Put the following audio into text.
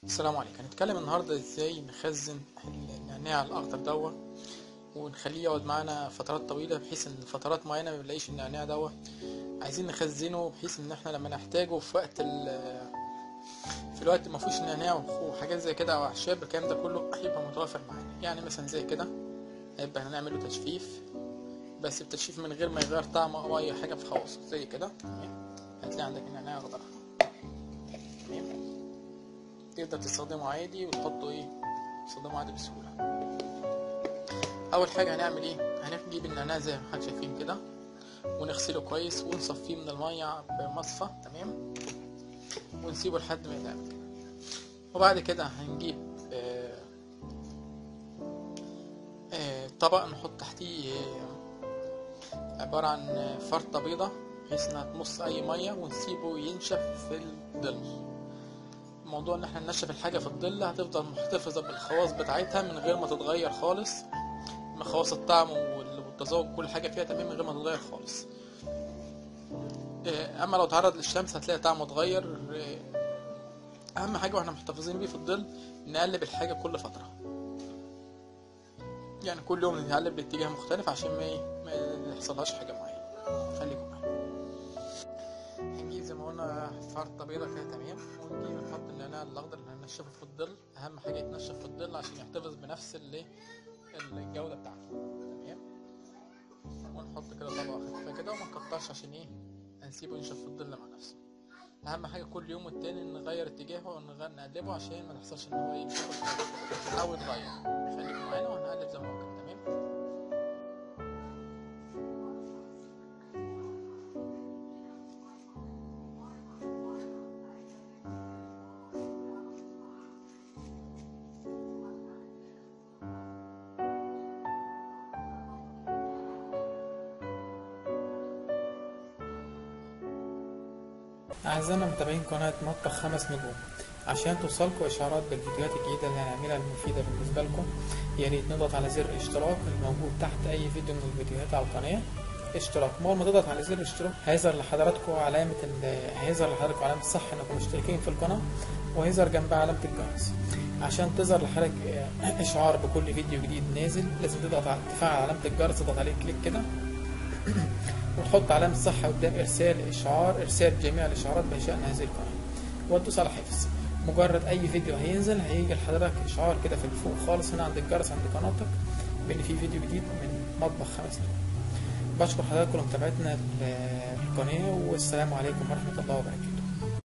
السلام عليكم هنتكلم النهارده ازاي نخزن النعناع الاخضر دوا ونخليه يقعد معانا فترات طويله بحيث ان فترات معينه ما بنلاقيش النعناع دوا عايزين نخزنه بحيث ان احنا لما نحتاجه في وقت ال في الوقت ما فيهوش نعناع وحاجات زي كده او اعشاب الكلام ده كله هيبقى متوفر معانا يعني مثلا زي كده هيبقى هنعمله تجفيف بس التجفيف من غير ما يغير طعمه او اي حاجه في خواصه زي كده هتلاقي عندك النعناع اخضر تمام تقدر تستخدمه عادي وتحطه ايه تستخدمه عادي بسهولة اول حاجة هنعمل ايه هنجيب النعناع زي ما احنا شايفين كده ونغسله كويس ونصفيه من المية بمصفى تمام ونسيبه لحد ما يتعمل كده وبعد كده هنجيب آه آه طبق نحط تحتيه آه عبارة عن فرطة بيضة بحيث انها تمص اي مية ونسيبه ينشف في الظل موضوع ان احنا ننشف الحاجه في الظل هتفضل محتفظه بالخواص بتاعتها من غير ما تتغير خالص من خواص الطعم والتذوق كل حاجه فيها تمام من غير ما تتغير خالص اما لو تعرض للشمس هتلاقي طعمه اتغير اهم حاجه واحنا محتفظين بيه في الظل نقلب الحاجه كل فتره يعني كل يوم نقلب باتجاه مختلف عشان ما ما يحصلهاش حاجه معينه خليكم معايا هنجيب زي ما قلنا فرطة بيضة كده تمام ونجيب نحط النعناع الأخضر اللي هننشفه في الظل أهم حاجة يتنشف في الظل عشان يحتفظ بنفس اللي الجودة بتاعته تمام ونحط كده طبقة خفيفة كده وما نكترش عشان ايه هنسيبه ينشف في الظل مع نفسه أهم حاجة كل يوم والتاني نغير اتجاهه ونقلبه عشان ما تحصلش إن هو ايه أو يتغير خليكم معانا وهنقلب زي ما هو كده تمام أعزائنا متابعين قناة مطبخ خمس نجوم عشان توصلكوا إشعارات بالفيديوهات الجديدة اللي هنعملها المفيدة بالنسبة لكم يا ريت نضغط على زر الاشتراك الموجود تحت أي فيديو من الفيديوهات على القناة اشتراك أول ما تضغط على زر الاشتراك هيظهر لحضراتكم علامة ال... هيظهر لحضراتكم علامة الصح إنكم مشتركين في القناة وهيظهر جنبها علامة الجرس عشان تظهر لحضرتك إشعار بكل فيديو جديد نازل لازم تضغط على تفعل علامة الجرس تضغط عليه كليك كده وتحط علامة صح قدام إرسال إشعار إرسال جميع الإشعارات بشأن هذه القناة وتدوس على حفظ مجرد أي فيديو هينزل هيجي لحضرتك إشعار كده في الفوق خالص هنا عند الجرس عند قناتك بإن في فيديو جديد من مطبخ خمس نجوم بشكر حضراتكم لمتابعتنا القناة والسلام عليكم ورحمة الله وبركاته